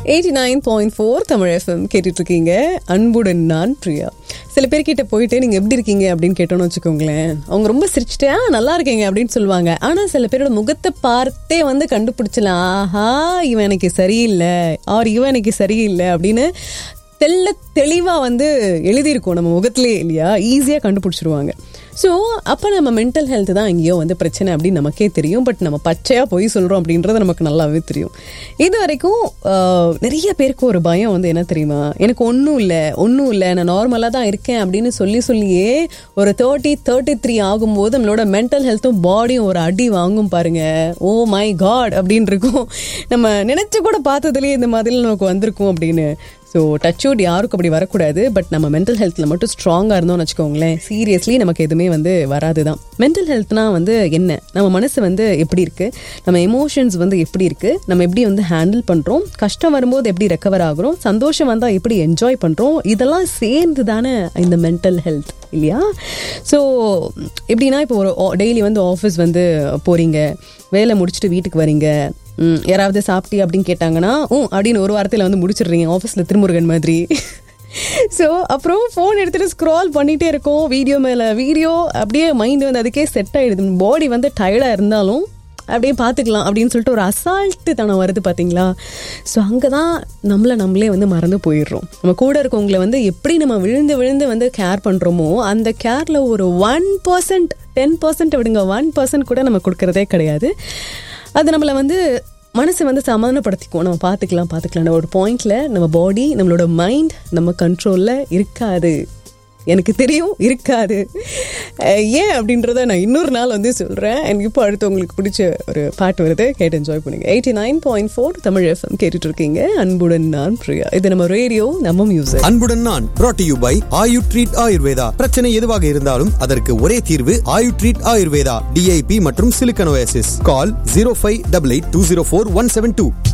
eighty nine point four Tamil FM கேட்டுட்டு இருக்கீங்க அன்புடன் நான் பிரியா சில பேர்கிட்ட போயிட்டு நீங்க எப்படி இருக்கீங்க அப்படின்னு கேட்டோம்னு வச்சுக்கோங்களேன் அவங்க ரொம்ப சிரிச்சுட்டு "ஆ, நல்லா இருக்கீங்க அப்படின்னு சொல்லுவாங்க ஆனா சில பேரோட முகத்தை பார்த்தே வந்து கண்டுபிடிச்சலாம் ஆஹா இவன் எனக்கு சரியில்லை ஆர் இவன் எனக்கு சரியில்லை அப்படின்னு தெள்ள தெளிவா வந்து எழுதியிருக்கோம் நம்ம முகத்திலே இல்லையா ஈஸியா கண்டுபிடிச்சிருவாங்க ஸோ அப்போ நம்ம மென்டல் ஹெல்த் தான் எங்கேயோ வந்து பிரச்சனை அப்படின்னு நமக்கே தெரியும் பட் நம்ம பச்சையாக போய் சொல்கிறோம் அப்படின்றது நமக்கு நல்லாவே தெரியும் இது வரைக்கும் ஆஹ், நிறைய பேருக்கு ஒரு பயம் வந்து என்ன தெரியுமா எனக்கு ஒன்றும் இல்லை ஒன்றும் இல்லை நான் நார்மலாக தான் இருக்கேன் அப்படின்னு சொல்லி சொல்லியே ஒரு தேர்ட்டி தேர்ட்டி த்ரீ ஆகும்போது நம்மளோட மென்டல் ஹெல்த்தும் பாடியும் ஒரு அடி வாங்கும் பாருங்க ஓ மை காட் அப்படின்னு இருக்கும் நம்ம நினைச்சு கூட பார்த்ததுலேயே இந்த மாதிரிலாம் நமக்கு வந்திருக்கும் அப்படின்னு ஸோ டச்வுட் யாருக்கும் அப்படி வரக்கூடாது பட் நம்ம மென்டல் ஹெல்த்தில் மட்டும் ஸ்ட்ராங்காக இருந்தோம்னு வச்சுக்கோங்களேன் சீரியஸ்லி நமக்கு எதுவுமே வந்து வராது தான் மென்டல் ஹெல்த்னா வந்து என்ன நம்ம மனசு வந்து எப்படி இருக்கு நம்ம எமோஷன்ஸ் வந்து எப்படி இருக்கு நம்ம எப்படி வந்து ஹேண்டில் பண்ணுறோம் கஷ்டம் வரும்போது எப்படி ரெக்கவர் ஆகுறோம் சந்தோஷம் வந்தால் எப்படி என்ஜாய் பண்ணுறோம் இதெல்லாம் சேர்ந்து தானே இந்த மென்டல் ஹெல்த் இல்லையா ஸோ எப்படின்னா இப்போ ஒரு டெய்லி வந்து ஆஃபீஸ் வந்து போகிறீங்க வேலை முடிச்சுட்டு வீட்டுக்கு வரீங்க ம், யாராவது சாப்பிட்டி அப்படின்னு கேட்டாங்கன்னா ம் அப்படின்னு ஒரு வாரத்தில் வந்து முடிச்சிடுறீங்க ஆஃபீஸில் திருமுருகன் மாதிரி ஸோ அப்புறம் ஃபோன் எடுத்துகிட்டு ஸ்க்ரால் பண்ணிகிட்டே இருக்கோம் வீடியோ மேலே வீடியோ அப்படியே மைண்ட் வந்து அதுக்கே செட் ஆகிடுது பாடி வந்து டயர்டாக இருந்தாலும் அப்படியே பார்த்துக்கலாம் அப்படின்னு சொல்லிட்டு ஒரு அசால்ட்டு தனம் வருது பார்த்தீங்களா ஸோ அங்கே தான் நம்மளை நம்மளே வந்து மறந்து போயிடுறோம் நம்ம கூட இருக்கவங்கள வந்து எப்படி நம்ம விழுந்து விழுந்து வந்து கேர் பண்ணுறோமோ அந்த கேரில் ஒரு ஒன் பர்சன்ட் டென் பர்சன்ட் விடுங்க ஒன் பர்சன்ட் கூட நம்ம கொடுக்கறதே கிடையாது அது நம்மளை வந்து மனசை வந்து சமாதானப்படுத்திக்குவோம் நம்ம பார்த்துக்கலாம் பார்த்துக்கலாம் ஒரு பாயிண்ட்ல நம்ம பாடி நம்மளோட மைண்ட் நம்ம கண்ட்ரோலில் இருக்காது எனக்கு தெரியும் இருக்காது அஹ் ஏன் அப்படின்றத நான் இன்னொரு நாள் வந்து சொல்கிறேன் எனக்கு இப்போ அடுத்து உங்களுக்கு பிடிச்ச ஒரு பாட்டு வருது கேட்டு என்ஜாய் பண்ணுங்க eighty nine point four Tamil FM கேட்டுட்டு இருக்கீங்க அன்புடன் நான் பிரியா இது நம்ம ரேடியோ நம்ம மியூசிக் அன்புடன் நான் brought to you by Ayu treat Ayurveda பிரச்சனை எதுவாக இருந்தாலும் அதற்கு ஒரே தீர்வு ஆயு ட்ரீட் ஆயுர்வேதா டிஐபி மற்றும் சிலிக்கனோசிஸ் call zero five double eight two zero four one seven two